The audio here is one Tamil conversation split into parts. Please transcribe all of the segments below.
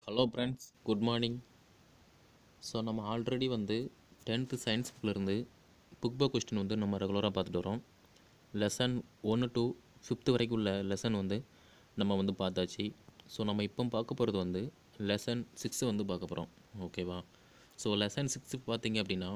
hello friends good morning so நம்ம ஆல்ரெடி வந்து டென்த்து சயின்ஸ் புக்கிலேருந்து புக் பை கொஸ்டின் வந்து நம்ம ரெகுலராக பார்த்துட்டு வரோம் லெசன் ஒன்று டு ஃபிஃப்த்து வரைக்கும் உள்ள லெசன் வந்து நம்ம வந்து பார்த்தாச்சு ஸோ நம்ம இப்போ பார்க்க போகிறது வந்து லெசன் சிக்ஸு வந்து பார்க்க போகிறோம் ஓகேவா ஸோ லெசன் சிக்ஸு பார்த்தீங்க அப்படின்னா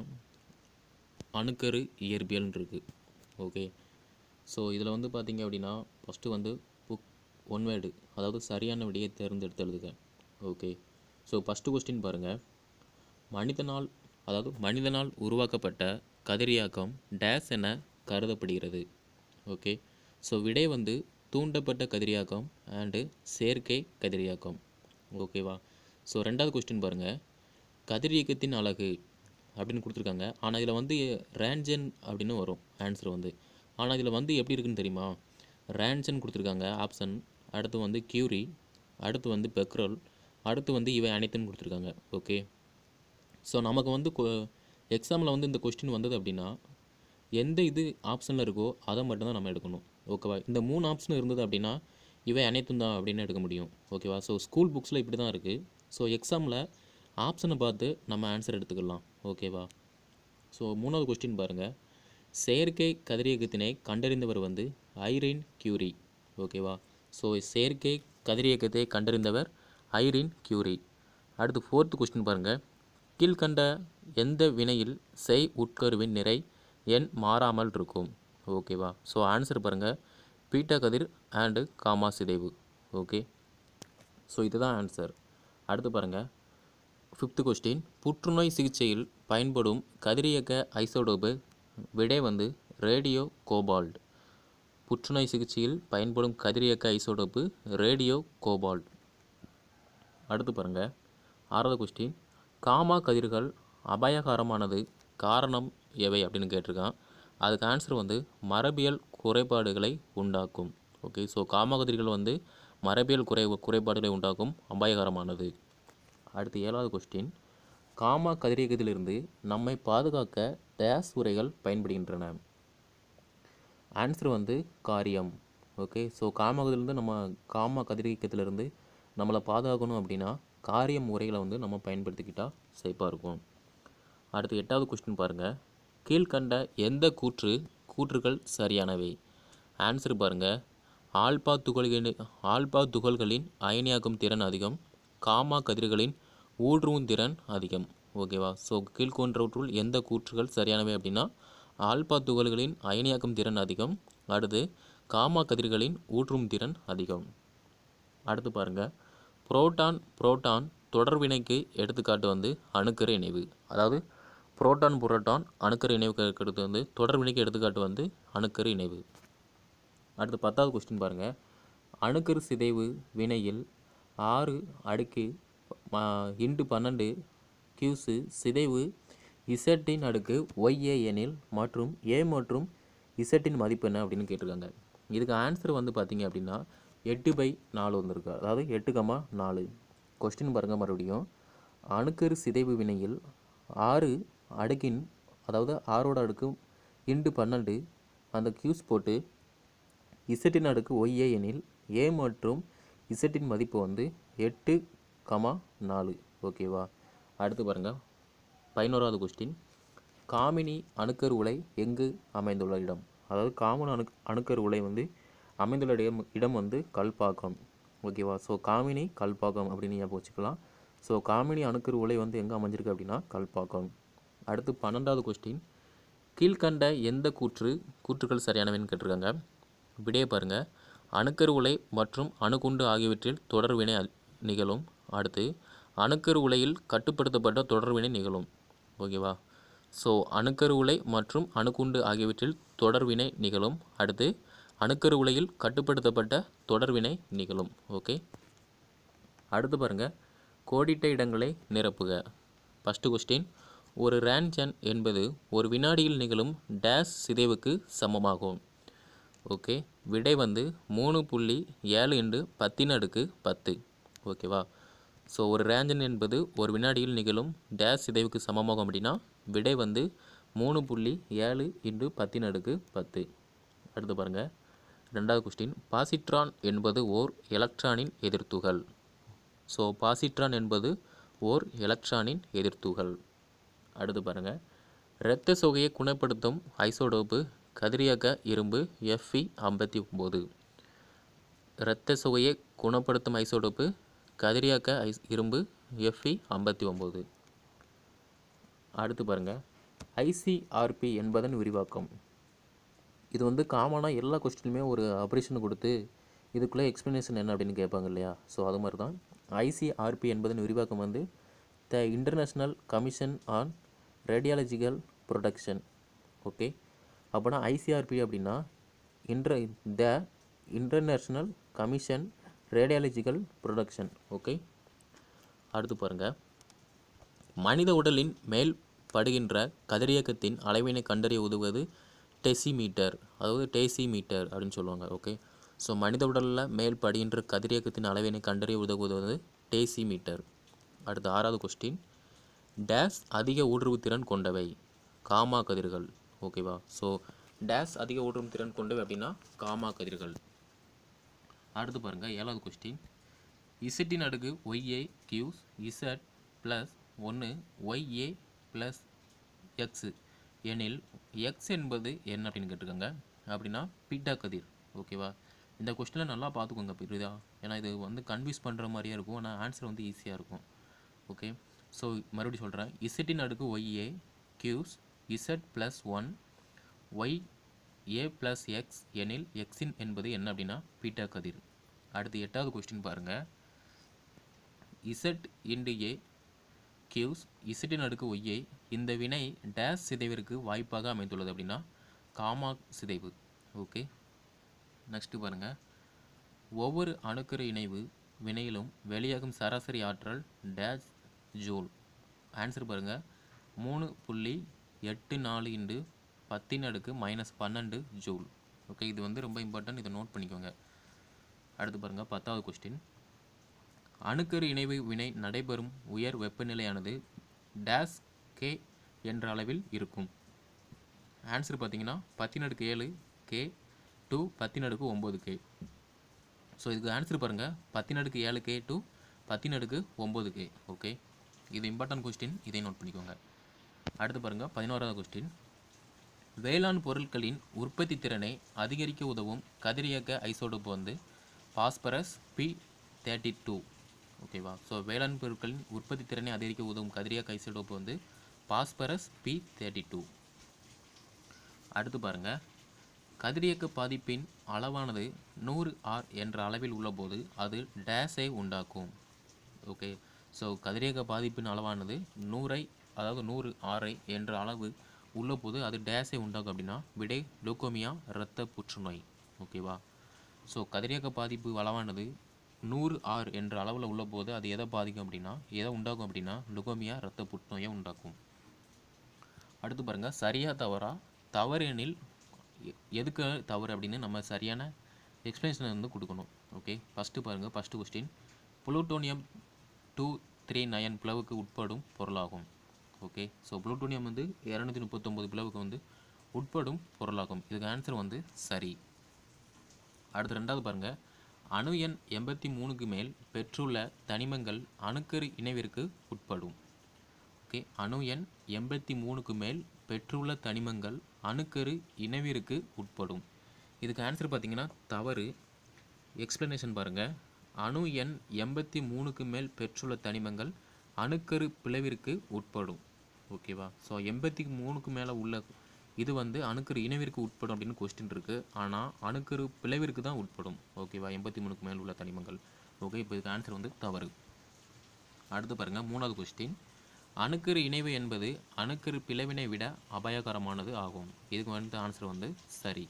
அணுக்கரு இயற்பியல்னு இருக்குது ஓகே ஸோ இதில் வந்து பார்த்தீங்க அப்படின்னா ஃபஸ்ட்டு வந்து புக் ஒன் வேர்டு அதாவது சரியான விடையை தேர்ந்தெடுத்து எழுதுக ஓகே ஸோ ஃபஸ்ட்டு கொஸ்டின் பாருங்கள் மனிதனால் அதாவது மனிதனால் உருவாக்கப்பட்ட கதிரியாக்கம் டேஸ் என கருதப்படுகிறது ஓகே ஸோ விடை வந்து தூண்டப்பட்ட கதிரியாக்கம் அண்டு செயற்கை கதிரியாக்கம் ஓகேவா ஸோ ரெண்டாவது கொஸ்டின் பாருங்கள் கதிரியக்கத்தின் அழகு அப்படின்னு கொடுத்துருக்காங்க ஆனால் இதில் வந்து ரேஞ்சன் அப்படின்னு வரும் ஆன்சர் வந்து ஆனால் இதில் வந்து எப்படி இருக்குன்னு தெரியுமா ரேஞ்சன் கொடுத்துருக்காங்க ஆப்ஷன் அடுத்து வந்து கியூரி அடுத்து வந்து பெக்ரோல் அடுத்து வந்து இவை அனைத்துன்னு கொடுத்துருக்காங்க ஓகே ஸோ நமக்கு வந்து எக்ஸாமில் வந்து இந்த கொஸ்டின் வந்தது அப்படின்னா எந்த இது ஆப்ஷனில் இருக்கோ அதை மட்டும்தான் நம்ம எடுக்கணும் ஓகேவா இந்த மூணு ஆப்ஷன் இருந்தது அப்படின்னா இவை அனைத்தும் தான் அப்படின்னு எடுக்க முடியும் ஓகேவா ஸோ ஸ்கூல் புக்ஸில் இப்படி தான் இருக்குது ஸோ எக்ஸாமில் ஆப்ஷனை பார்த்து நம்ம ஆன்சர் எடுத்துக்கலாம் ஓகேவா ஸோ மூணாவது கொஸ்டின் பாருங்கள் செயற்கை கதிரியக்கத்தினை கண்டறிந்தவர் வந்து ஐரின் கியூரி ஓகேவா ஸோ செயற்கை கதிரியக்கத்தை கண்டறிந்தவர் ஐரின் கியூரி அடுத்து ஃபோர்த்து கொஸ்டின் பாருங்கள் கீழ்கண்ட எந்த வினையில் செய் உட்கருவின் நிறை எண் மாறாமல் இருக்கும் ஓகேவா ஸோ ஆன்சர் பாருங்கள் பீட்டா கதிர் அண்டு காமா சிதைவு ஓகே ஸோ இதுதான் ஆன்சர் அடுத்து பாருங்கள் ஃபிஃப்த்து கொஸ்டின் புற்றுநோய் சிகிச்சையில் பயன்படும் கதிரியக்க ஐசோடோபு விடை வந்து ரேடியோ கோபால்ட் புற்றுநோய் சிகிச்சையில் பயன்படும் கதிரியக்க ஐசோடோப்பு ரேடியோ கோபால்ட் அடுத்து பாருங்கள் ஆறாவது கொஸ்டின் காமா கதிர்கள் அபாயகரமானது காரணம் எவை அப்படின்னு கேட்டிருக்கான் அதுக்கு ஆன்சர் வந்து மரபியல் குறைபாடுகளை உண்டாக்கும் ஓகே ஸோ காமா கதிர்கள் வந்து மரபியல் குறை குறைபாடுகளை உண்டாக்கும் அபாயகரமானது அடுத்து ஏழாவது கொஸ்டின் காமா கதிரியக்கத்திலிருந்து நம்மை பாதுகாக்க டேஸ் உரைகள் பயன்படுகின்றன ஆன்சர் வந்து காரியம் ஓகே ஸோ காமகத்திலிருந்து நம்ம காம கதிரியக்கத்திலிருந்து நம்மளை பாதுகாக்கணும் அப்படின்னா காரியம் முறைகளை வந்து நம்ம பயன்படுத்திக்கிட்டால் சேஃபாக இருக்கும் அடுத்து எட்டாவது கொஸ்டின் பாருங்கள் கீழ்கண்ட எந்த கூற்று கூற்றுகள் சரியானவை ஆன்சர் பாருங்கள் ஆல்பா துகள்களின் ஆல்பா துகள்களின் அயனியாக்கும் திறன் அதிகம் காமா கதிர்களின் ஊடுருவும் திறன் அதிகம் ஓகேவா ஸோ கீழ்கொன்றவற்றுள் எந்த கூற்றுகள் சரியானவை அப்படின்னா ஆல்பா துகள்களின் அயனியாக்கும் திறன் அதிகம் அடுத்து காமா கதிர்களின் ஊற்றும் திறன் அதிகம் அடுத்து பாருங்கள் புரோட்டான் புரோட்டான் தொடர்வினைக்கு எடுத்துக்காட்டு வந்து அணுக்கரு இணைவு அதாவது புரோட்டான் புரோட்டான் அணுக்கரு இணைவுக்கு எடுத்து வந்து தொடர்வினைக்கு எடுத்துக்காட்டு வந்து அணுக்கரு இணைவு அடுத்து பத்தாவது கொஸ்டின் பாருங்கள் அணுக்கரு சிதைவு வினையில் ஆறு அடுக்கு இண்டு பன்னெண்டு கியூஸு சிதைவு இசட்டின் அடுக்கு ஒய்ஏ எனில் மற்றும் ஏ மற்றும் இசட்டின் மதிப்பு என்ன அப்படின்னு கேட்டிருக்காங்க இதுக்கு ஆன்சர் வந்து பார்த்தீங்க அப்படின்னா எட்டு பை நாலு வந்திருக்கு அதாவது எட்டு கமா நாலு கொஸ்டின் பாருங்கள் மறுபடியும் அணுக்கரு சிதைவு வினையில் ஆறு அடுக்கின் அதாவது ஆறோட அடுக்கு இண்டு பன்னெண்டு அந்த கியூஸ் போட்டு இசட்டின் அடுக்கு ஒய்ஏ எனில் ஏ மற்றும் இசட்டின் மதிப்பு வந்து எட்டு கமா நாலு ஓகேவா அடுத்து பாருங்கள் பதினோராவது கொஸ்டின் காமினி அணுக்கரு உலை எங்கு அமைந்துள்ள இடம் அதாவது காமன் அணு அணுக்கரு உலை வந்து அமைந்துள்ள இடம் இடம் வந்து கல்பாக்கம் ஓகேவா ஸோ காமினி கல்பாக்கம் அப்படின்னு ஞாபகம் வச்சுக்கலாம் ஸோ காமினி அணுக்கரு உலை வந்து எங்கே அமைஞ்சிருக்கு அப்படின்னா கல்பாக்கம் அடுத்து பன்னெண்டாவது கொஸ்டின் கீழ்கண்ட எந்த கூற்று கூற்றுகள் சரியானவைன்னு கேட்டிருக்காங்க விடையை பாருங்கள் அணுக்கரு உலை மற்றும் அணுகுண்டு ஆகியவற்றில் தொடர்வினை நிகழும் அடுத்து அணுக்கரு உலையில் கட்டுப்படுத்தப்பட்ட தொடர்வினை நிகழும் ஓகேவா ஸோ அணுக்கரு உலை மற்றும் அணுகுண்டு ஆகியவற்றில் தொடர்வினை நிகழும் அடுத்து அணுக்கரு உலையில் கட்டுப்படுத்தப்பட்ட தொடர்வினை நிகழும் ஓகே அடுத்து பாருங்கள் கோடிட்ட இடங்களை நிரப்புக ஃபஸ்ட்டு கொஸ்டின் ஒரு ரேன்ஜன் என்பது ஒரு வினாடியில் நிகழும் டேஸ் சிதைவுக்கு சமமாகும் ஓகே விடை வந்து மூணு புள்ளி ஏழு இண்டு பத்தின் அடுக்கு பத்து ஓகேவா ஸோ ஒரு ரேஞ்சன் என்பது ஒரு வினாடியில் நிகழும் டேஸ் சிதைவுக்கு சமமாகும் அப்படின்னா விடை வந்து மூணு புள்ளி ஏழு இன்று பத்தின் அடுக்கு பத்து அடுத்து பாருங்கள் ரெண்டாவது கொஸ்டின் பாசிட்ரான் என்பது ஓர் எலக்ட்ரானின் எதிர்த்துகள் ஸோ பாசிட்ரான் என்பது ஓர் எலக்ட்ரானின் எதிர்த்துகள் அடுத்து பாருங்கள் இரத்த சோகையை குணப்படுத்தும் ஐசோடோப்பு கதிரியக்க இரும்பு எஃப்இ ஐம்பத்தி ஒம்பது இரத்த சோகையை குணப்படுத்தும் ஐசோடோப்பு கதிரியக்க ஐஸ் இரும்பு எஃப்இ ஐம்பத்தி ஒம்பது அடுத்து பாருங்கள் ஐசிஆர்பி என்பதன் விரிவாக்கம் இது வந்து காமனாக எல்லா கொஸ்டினுமே ஒரு அப்ரேஷன் கொடுத்து இதுக்குள்ளே எக்ஸ்ப்ளனேஷன் என்ன அப்படின்னு கேட்பாங்க இல்லையா ஸோ அது மாதிரி தான் ஐசிஆர்பி என்பதன் விரிவாக்கம் வந்து the international commission on radiological protection okay அப்போனா ஐசிஆர்பி அப்படின்னா inter the international commission radiological protection okay அடுத்து பாருங்கள் மனித உடலின் மேல் படுகின்ற கதிரியக்கத்தின் அளவினை கண்டறிய உதவுவது டெசிமீட்டர் அதாவது டேசிமீட்டர் அப்படின்னு சொல்லுவாங்க ஓகே ஸோ மனித உடலில் மேல் படுகின்ற கதிரியக்கத்தின் அளவினை கண்டறிய உதவுவது டேசிமீட்டர் அடுத்து ஆறாவது கொஸ்டின் டேஸ் அதிக ஊடுருவு திறன் கொண்டவை காமா கதிர்கள் ஓகேவா ஸோ டேஸ் அதிக ஊடுருவும் திறன் கொண்டவை அப்படின்னா காமா கதிர்கள் அடுத்து பாருங்கள் ஏழாவது கொஸ்டின் இசட்டின் அடுக்கு ஒய்ஏ கியூஸ் இசட் ப்ளஸ் ஒன்று ஒய்ஏ ப்ளஸ் எக்ஸு எனில் எக்ஸ் என்பது என்ன அப்படின்னு கேட்டிருக்காங்க அப்படின்னா பீட்டா கதிர் ஓகேவா இந்த கொஸ்டினை நல்லா பார்த்துக்கோங்க புரியுதா ஏன்னா இது வந்து கன்ஃபியூஸ் பண்ணுற மாதிரியே இருக்கும் ஆனால் ஆன்சர் வந்து ஈஸியாக இருக்கும் ஓகே ஸோ மறுபடியும் சொல்கிறேன் இசட்டின் அடுக்கு Y A equals Z plus one Y A plus X எனில் எக்ஸின் என்பது என்ன அப்படின்னா பீட்டா கதிர் அடுத்து எட்டாவது கொஸ்டின் பாருங்கள் இசட் இன்டு ஏ கியூஸ் இசட்டின் அடுக்கு ஒய்யை இந்த வினை டேஸ் சிதைவிற்கு வாய்ப்பாக அமைந்துள்ளது அப்படின்னா காமா சிதைவு ஓகே நெக்ஸ்ட்டு பாருங்கள் ஒவ்வொரு அணுக்கரு இணைவு வினையிலும் வெளியாகும் சராசரி ஆற்றல் டேஸ் ஜூல் ஆன்சர் பாருங்கள் மூணு புள்ளி எட்டு நாலு இன்டு பத்தின் அடுக்கு மைனஸ் பன்னெண்டு ஜூல் ஓகே இது வந்து ரொம்ப இம்பார்ட்டன்ட் இதை நோட் பண்ணிக்கோங்க அடுத்து பாருங்கள் பத்தாவது கொஸ்டின் அணுக்கரு இணைவு வினை நடைபெறும் உயர் வெப்பநிலையானது டேஸ் கே என்ற அளவில் இருக்கும் ஆன்சர் பார்த்தீங்கன்னா பத்தின் அடுக்கு ஏழு கே டு பத்தின் அடுக்கு ஒம்பது கே ஸோ இதுக்கு ஆன்சர் பாருங்கள் பத்தின் அடுக்கு ஏழு கே டு பத்தின் அடுக்கு ஒம்பது கே ஓகே இது இம்பார்ட்டன்ட் கொஸ்டின் இதை நோட் பண்ணிக்கோங்க அடுத்து பாருங்கள் பதினோராவது கொஸ்டின் வேளாண் பொருட்களின் உற்பத்தி திறனை அதிகரிக்க உதவும் கதிரியக்க ஐசோடோப்பு வந்து பாஸ்பரஸ் பி தேர்ட்டி டூ ஓகேவா ஸோ வேளாண் பொருட்களின் உற்பத்தி திறனை அதிகரிக்க உதவும் கதிரியக்க ஐசோடோப்பு வந்து பாஸ்பரஸ் பி தேர்ட்டி டூ அடுத்து பாருங்கள் கதிரியக்க பாதிப்பின் அளவானது நூறு ஆர் என்ற அளவில் உள்ளபோது அது டேஸை உண்டாக்கும் ஓகே ஸோ கதிரியக்க பாதிப்பின் அளவானது நூறை அதாவது நூறு ஆரை என்ற அளவு உள்ளபோது அது டேஸை உண்டாகும் அப்படின்னா விடை லூக்கோமியா இரத்த புற்றுநோய் ஓகேவா ஸோ கதிரியக்க பாதிப்பு அளவானது நூறு ஆர் என்ற அளவில் உள்ளபோது அது எதை பாதிக்கும் அப்படின்னா எதை உண்டாகும் அப்படின்னா லுகோமியா இரத்த புற்றுநோயை உண்டாக்கும் அடுத்து பாருங்கள் சரியா தவறா தவறு எனில் எ- எதுக்கு தவறு அப்படின்னு நம்ம சரியான எக்ஸ்பிளனேஷன் வந்து கொடுக்கணும் ஓகே ஃபஸ்ட்டு பாருங்கள் first question plutonium two three nine பிளவுக்கு உட்படும் பொருளாகும் ஓகே ஸோ புளூட்டோனியம் வந்து இரநூத்தி முப்பத்தொம்போது பிளவுக்கு வந்து உட்படும் பொருளாகும் இதுக்கு ஆன்சர் வந்து சரி அடுத்து ரெண்டாவது பாருங்க அணு எண் எண்பத்தி மூணுக்கு மேல் பெற்றுள்ள தனிமங்கள் அணுக்கரு இணைவிற்கு உட்படும் ஓகே அணு எண் எண்பத்தி மூணுக்கு மேல் பெற்றுள்ள தனிமங்கள் அணுக்கரு இணைவிற்கு உட்படும் இதுக்கு ஆன்சர் பார்த்தீங்கன்னா தவறு எக்ஸ்பிளனேஷன் பாருங்கள் அணு எண் எண்பத்தி மூணுக்கு மேல் பெற்றுள்ள தனிமங்கள் அணுக்கரு பிளவிற்கு உட்படும் ஓகேவா ஸோ எண்பத்தி மூணுக்கு மேலே உள்ள இது வந்து அணுக்கரு இணைவிற்கு உட்படும் அப்படின்னு கொஸ்டின் இருக்குது ஆனால் அணுக்கரு பிளவிற்கு தான் உட்படும் ஓகேவா எண்பத்தி மூணுக்கு மேல் உள்ள தனிமங்கள் ஓகே இப்போ இதுக்கு ஆன்சர் வந்து தவறு அடுத்து பாருங்கள் மூணாவது கொஸ்டின் அணுக்கரு இணைவு என்பது அணுக்கரு பிளவினை விட அபாயகரமானது ஆகும் இதுக்கு வந்து ஆன்சர் வந்து சரி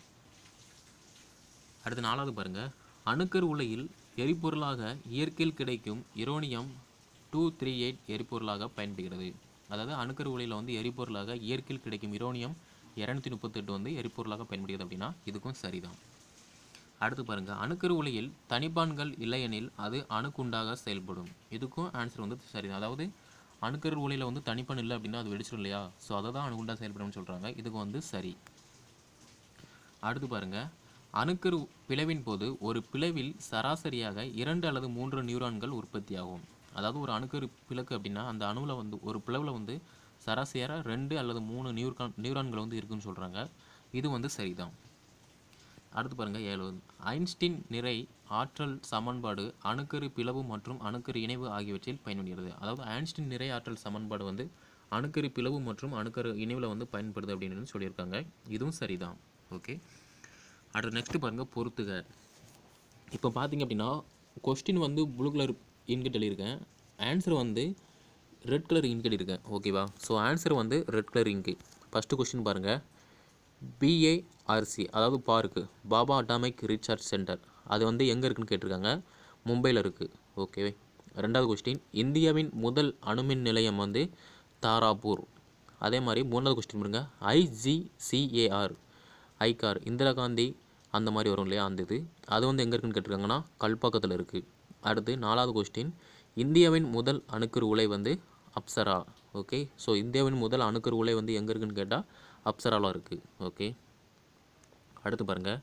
அடுத்து நாலாவது பாருங்க அணுக்கரு உலையில் எரிபொருளாக இயற்கையில் கிடைக்கும் யுரேனியம் டூ த்ரீ எயிட் எரிபொருளாக பயன்படுகிறது அதாவது அணுக்கரு உலையில் வந்து எரிபொருளாக இயற்கையில் கிடைக்கும் யுரேனியம் இரநூத்தி முப்பத்தெட்டு வந்து எரிபொருளாக பயன்படுகிறது அப்படின்னா இதுக்கும் சரிதான் அடுத்து பாருங்க அணுக்கரு உலையில் தனிப்பான்கள் இல்லையெனில் அது அணுக்குண்டாக செயல்படும் இதுக்கும் ஆன்சர் வந்து சரிதான் அதாவது அணுக்கரு உலையில் வந்து தனிப்பான் இல்லை அப்படின்னா அது வெடிச்சிடும் இல்லையா ஸோ அதை தான் அணுகுண்டாக செயல்படும்னு சொல்கிறாங்க இதுக்கு வந்து சரி அடுத்து பாருங்க அணுக்கரு பிளவின் போது ஒரு பிளவில் சராசரியாக இரண்டு அல்லது மூன்று நியூரான்கள் உற்பத்தியாகும் அதாவது ஒரு அணுக்கரு பிளக்கு அப்படின்னா அந்த அணுவில் வந்து ஒரு பிளவில் வந்து சராசரியாக ரெண்டு அல்லது மூணு நியூரான் நியூரான்கள் வந்து இருக்குன்னு சொல்கிறாங்க இது வந்து சரிதான் அடுத்து பாருங்க ஏழு ஐன்ஸ்டீன் நிறை ஆற்றல் சமன்பாடு அணுக்கரு பிளவு மற்றும் அணுக்கரு இணைவு ஆகியவற்றில் பயன்படுகிறது அதாவது ஐன்ஸ்டீன் நிறை ஆற்றல் சமன்பாடு வந்து அணுக்கரு பிளவு மற்றும் அணுக்கரு இணைவில் வந்து பயன்படுது அப்படின்னு சொல்லியிருக்காங்க இதுவும் சரிதான் ஓகே அடுத்து நெக்ஸ்ட் பாருங்க பொறுத்துக இப்போ பார்த்தீங்க அப்படின்னா கொஸ்டின் வந்து ப்ளூ கலர் இன்கிட் எழுதியிருக்கேன் ஆன்சர் வந்து ரெட் கலர் இன்கிட் இருக்கேன் ஓகேவா ஸோ ஆன்சர் வந்து ரெட் கலர் இங்கு ஃபஸ்ட்டு கொஸ்டின் பாருங்கள் பிஏஆர்சி அதாவது BARC Bhabha atomic research centre அது வந்து எங்கே இருக்குன்னு கேட்டிருக்காங்க மும்பையில் இருக்குது ஓகே ரெண்டாவது கொஸ்டின் இந்தியாவின் முதல் அணுமின் நிலையம் வந்து தாராப்பூர் அதே மாதிரி மூணாவது கொஸ்டின் பாருங்க ஐஜிசிஏஆர் ஐகார் இந்திரா காந்தி அந்த மாதிரி வரும் இல்லையா அந்த இது அது வந்து எங்கே இருக்குன்னு கேட்டிருக்காங்கன்னா கல்பாக்கத்தில் இருக்குது அடுத்து நாலாவது கொஸ்டின் இந்தியாவின் முதல் அணுக்கரு உலை வந்து அப்சரா ஓகே ஸோ இந்தியாவின் முதல் அணுக்கரு உலை வந்து எங்கே இருக்குன்னு கேட்டால் அப்சராவில் இருக்குது ஓகே அடுத்து பாருங்கள்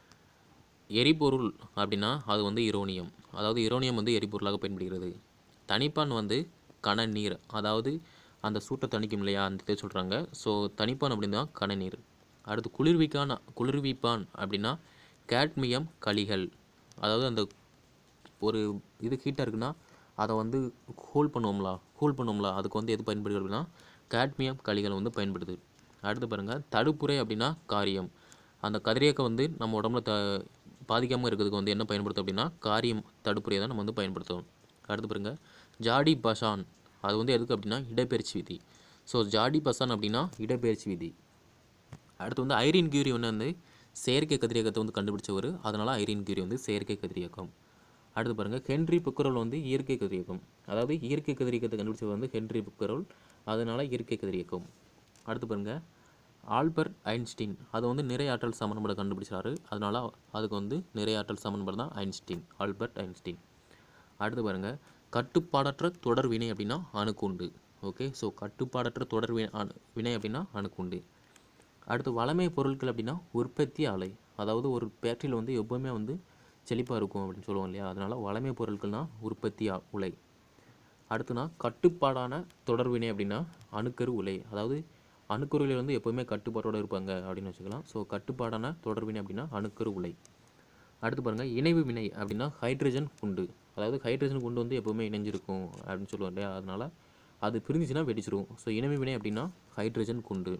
எரிபொருள் அப்படின்னா அது வந்து இரோனியம் அதாவது இரோனியம் வந்து எரிபொருளாக பயன்படுகிறது தனிப்பான் வந்து கன நீர் அதாவது அந்த சூட்டை தணிக்கும் இல்லையா அந்த இதை சொல்கிறாங்க ஸோ தனிப்பான் அப்படின்னா கன நீர் அடுத்து குளிர்விக்கான குளிர்விப்பான் அப்படின்னா கேட்மியம் களிகள் அதாவது அந்த ஒரு இது ஹீட்டாக இருக்குன்னா அதை வந்து கூல் பண்ணுவோம்ல கூல் பண்ணுவோம்ல அதுக்கு வந்து எது பயன்படுது அப்படின்னா கேட்மியம் களிகள் வந்து பயன்படுது அடுத்து பாருங்கள் தடுப்புரை அப்படின்னா காரியம் அந்த கதிரியக்கம் வந்து நம்ம உடம்புல த பாதிக்காமல் இருக்கிறதுக்கு வந்து என்ன பயன்படுத்தும் அப்படின்னா காரியம் தடுப்புரையை தான் நம்ம வந்து பயன்படுத்துவோம் அடுத்து பாருங்கள் ஜாடி பசான் அது வந்து எதுக்கு அப்படின்னா இடப்பெயர்ச்சி விதி ஸோ ஜாடி பசான் அப்படின்னா இடப்பெயர்ச்சி விதி அடுத்து வந்து ஐரின் கியூரி வந்து வந்து செயற்கை கதிரியக்கத்தை வந்து கண்டுபிடிச்சவர் அதனால் ஐரின் கியூரி வந்து செயற்கை கதிரியக்கம் அடுத்து பாருங்கள் ஹென்ரி புக்கரோல் வந்து இயற்கை கதிரியக்கம் அதாவது இயற்கை கதிரியக்கத்தை கண்டுபிடிச்சவர் வந்து ஹென்ரி புக்கரோல் அதனால் இயற்கை கதிரியக்கம் அடுத்து பாருங்கள் ஆல்பர்ட் ஐன்ஸ்டீன் அது வந்து நிறை ஆற்றல் சமன்பாடு கண்டுபிடிச்சாரு அதனால் அதுக்கு வந்து நிறை ஆற்றல் சமன்பாடு தான் ஐன்ஸ்டீன் ஆல்பர்ட் ஐன்ஸ்டீன் அடுத்து பாருங்கள் கட்டுப்பாடற்ற தொடர் வினை அப்படின்னா அணுக்குண்டு ஓகே ஸோ கட்டுப்பாடற்ற தொடர் வினை அணு- வினை அப்படின்னா அணுக்குண்டு அடுத்து வளமை பொருட்கள் அப்படின்னா உற்பத்தி ஆலை அதாவது ஒரு பேட்டரியில் வந்து எப்போவுமே வந்து செழிப்பாக இருக்கும் அப்படின்னு சொல்லுவோம் இல்லையா அதனால் வளமை பொருட்கள்னா உற்பத்தி ஆ- உலை அடுத்துனா கட்டுப்பாடான தொடர்வினை அப்படின்னா அணுக்கரு உலை அதாவது அணுக்கருவில் வந்து எப்போவுமே கட்டுப்பாட்டோடு இருப்பாங்க அப்படின்னு வச்சுக்கலாம் ஸோ கட்டுப்பாடான தொடர்வினை அப்படின்னா அணுக்கரு உலை அடுத்து பாருங்கள் இணைவு வினை அப்படின்னா ஹைட்ரஜன் குண்டு அதாவது ஹைட்ரஜன் குண்டு வந்து எப்போவுமே இணைஞ்சிருக்கும் அப்படின்னு சொல்லுவோம் இல்லையா அதனால் அது பிரிஞ்சுச்சுன்னா வெடிச்சிரும் ஸோ இணைவு வினை அப்படின்னா ஹைட்ரஜன் குண்டு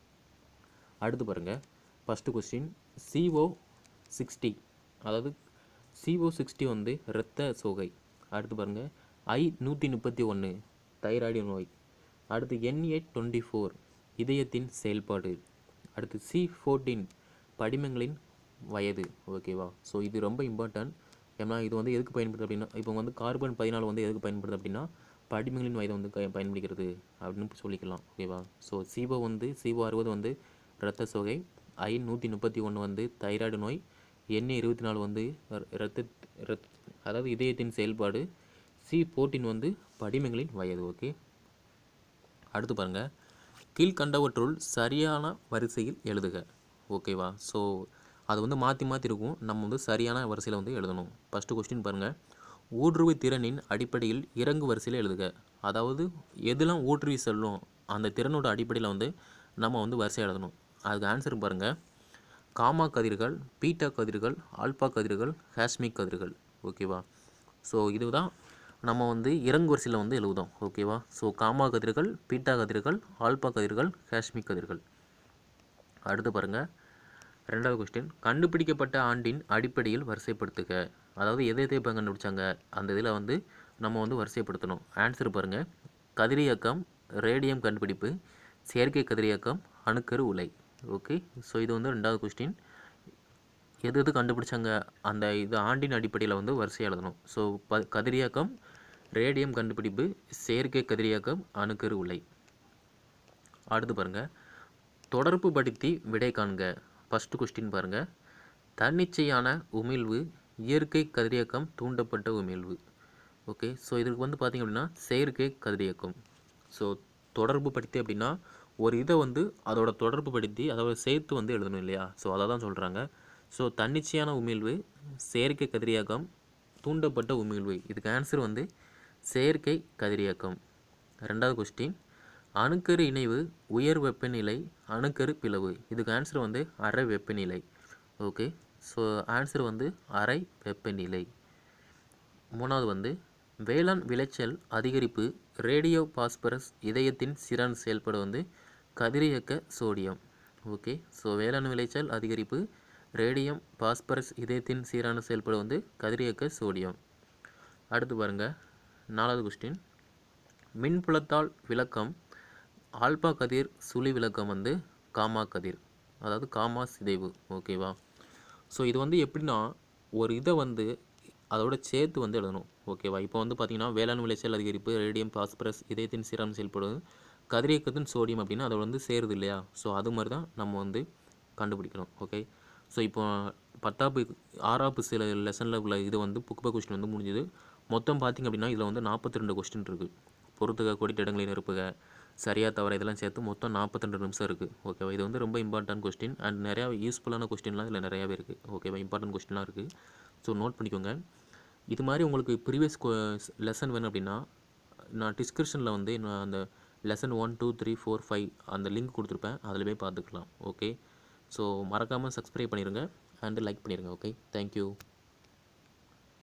அடுத்து பாருங்கள் ஃபஸ்ட்டு கொஸ்டின் CO சிக்ஸ்டி அதாவது CO சிக்ஸ்டி வந்து இரத்த சோகை அடுத்து பாருங்கள் ஐ நூற்றி முப்பத்தி ஒன்று தைராய்டு நோய் அடுத்து NA டுவெண்ட்டி ஃபோர் இதயத்தின் செயல்பாடு அடுத்து சி ஃபோர்டீன் படிமங்களின் வயது ஓகேவா ஸோ இது ரொம்ப இம்பார்ட்டன்ட் ஏன்னா இது வந்து எதுக்கு பயன்படுது அப்படின்னா இப்போ வந்து கார்பன் பதினாலு வந்து எதுக்கு பயன்படுது அப்படின்னா படிமங்களின் வயதை வந்து க- பயன்படுகிறது அப்படின்னு சொல்லிக்கலாம் ஓகேவா ஸோ சிஓ வந்து சிஓ அறுபது வந்து இரத்த சோகை ஐ நூற்றி முப்பத்தி ஒன்று வந்து தைராய்டு நோய் எண்ணெய் இருபத்தி நாலு வந்து ர- இரத்த இரத் அதாவது இதயத்தின் செயல்பாடு சி ஃபோர்டீன் வந்து படிமங்களின் வயது ஓகே அடுத்து பாருங்க கீழ்கண்டவற்றுள் சரியான வரிசையில் எழுதுக ஓகேவா ஸோ அது வந்து மாற்றி மாற்றி இருக்கும் நம்ம வந்து சரியான வரிசையில் வந்து எழுதணும் ஃபஸ்ட்டு கொஸ்டின் பாருங்கள் ஊடுருவி திறனின் அடிப்படையில் இறங்கு வரிசையில் எழுதுக அதாவது எதெல்லாம் ஊடுருவி செல்லும் அந்த திறனோட அடிப்படையில் வந்து நம்ம வந்து வரிசை எழுதணும் அதுக்கு ஆன்சர் பாருங்கள் காமா கதிர்கள் பீட்டா கதிர்கள் ஆல்பா கதிர்கள் ஹாஸ்மிக் கதிர்கள் ஓகேவா ஸோ இதுதான் நம்ம வந்து இறங்கு வரிசையில் வந்து எழுதுவோம் ஓகேவா ஸோ காமா கதிர்கள் பீட்டா கதிர்கள் ஆல்பா கதிர்கள் ஹாஸ்மிக் கதிர்கள் அடுத்து பாருங்கள் ரெண்டாவது கொஸ்டின் கண்டுபிடிக்கப்பட்ட ஆண்டின் அடிப்படையில் வரிசைப்படுத்துக அதாவது எதை எதை இப்போ கண்டுபிடிச்சாங்க அந்த இதில் வந்து நம்ம வந்து வரிசைப்படுத்தணும் ஆன்சர் பாருங்கள் கதிரியக்கம் ரேடியம் கண்டுபிடிப்பு செயற்கை கதிரியக்கம் அணுக்கரு உலை ஓகே ஸோ இது வந்து ரெண்டாவது கொஸ்டின் எது எது கண்டுபிடிச்சாங்க அந்த இது ஆண்டின் அடிப்படையில் வந்து வரிசை எழுதணும் ஸோ ப கதிரியக்கம் ரேடியம் கண்டுபிடிப்பு செயற்கை கதிரியக்கம் அணுக்கரு உலை அடுத்து பாருங்க தொடர்பு படுத்தி விடை காண்க ஃபஸ்ட்டு கொஸ்டின் பாருங்க தன்னிச்சையான உமிழ்வு இயற்கை கதிரியக்கம் தூண்டப்பட்ட உமிழ்வு ஓகே ஸோ இதுக்கு வந்து பார்த்திங்க அப்படின்னா செயற்கை கதிரியக்கம் ஸோ தொடர்பு படுத்தி அப்படின்னா ஒரு இதை வந்து அதோட தொடர்பு படுத்தி அதோட சேர்த்து வந்து எழுதணும் இல்லையா ஸோ அதை தான் சொல்கிறாங்க ஸோ தன்னிச்சையான உமிழ்வு செயற்கை கதிரியக்கம் தூண்டப்பட்ட உமிழ்வு இதுக்கு ஆன்சர் வந்து செயற்கை கதிரியக்கம் ரெண்டாவது கொஸ்டின் அணுக்கரு இணைவு உயர் வெப்பநிலை அணுக்கரு பிளவு இதுக்கு ஆன்சர் வந்து அரை வெப்பநிலை ஓகே ஸோ ஆன்சர் வந்து அரை வெப்பநிலை மூணாவது வந்து வேளாண் விளைச்சல் அதிகரிப்பு ரேடியோ பாஸ்பரஸ் இதயத்தின் சிறன் செயல்பட வந்து கதிரியக்க சோடியம் ஓகே ஸோ வேளாண் விளைச்சல் அதிகரிப்பு ரேடியம் பாஸ்பரஸ் இதயத்தின் சீரான செயல்பட வந்து கதிரியக்க சோடியம் அடுத்து பாருங்கள் நாலாவது கொஸ்டின் மின்புலத்தால் விளக்கம் ஆல்பா கதிர் சுழி விளக்கம் வந்து காமா கதிர் அதாவது காமா சிதைவு ஓகேவா ஸோ இது வந்து எப்படின்னா ஒரு இதை வந்து அதோட சேர்த்து வந்து எழுதணும் ஓகேவா இப்போ வந்து பார்த்தீங்கன்னா வேளாண் விளைச்சல் அதிகரிப்பு ரேடியம் பாஸ்பரஸ் இதயத்தின் சீரம் செயல்படும் கதிரியக்கத்தின் சோடியம் அப்படின்னா அதை வந்து சேருது இல்லையா ஸோ அது மாதிரி தான் நம்ம வந்து கண்டுபிடிக்கணும் ஓகே ஸோ இப்போ பத்தாப்பு ஆறாப்பு சில லெசனில் உள்ள இது வந்து புக் பை கொஸ்டின் வந்து முடிஞ்சது மொத்தம் பார்த்திங்க அப்படின்னா இதில் வந்து நாற்பத்தி ரெண்டு கொஸ்டின் இருக்குது பொறுத்துக கொடிட்ட இடங்களை நிரப்புக சரியாக தவிர இதெல்லாம் சேர்த்து மொத்தம் நாற்பத்தி ரெண்டு நிமிஷம் இருக்குது ஓகேவா இது வந்து ரொம்ப இம்பார்ட்டன்ட் கொஸ்டின் அண்ட் நிறையா யூஸ்ஃபுல்லான கொஸ்டின்லாம் இதில் நிறையாவே இருக்குது ஓகேவா இம்பார்ட்டன்ட் கொஸ்டின்லாம் இருக்குது ஸோ நோட் பண்ணிக்கோங்க இது மாதிரி உங்களுக்கு ப்ரீவியஸ் லெசன் வேணும் அப்படின்னா நான் டிஸ்கிரிப்ஷனில் வந்து நான் அந்த lesson one two three four five அந்த லிங்க் கொடுத்துருப்பேன் அதில் போய் பார்த்துக்கலாம் ஓகே ஸோ மறக்காமல் சப்ஸ்கிரைப் பண்ணிடுங்க அண்ட் லைக் பண்ணிடுங்க ஓகே தேங்க்யூ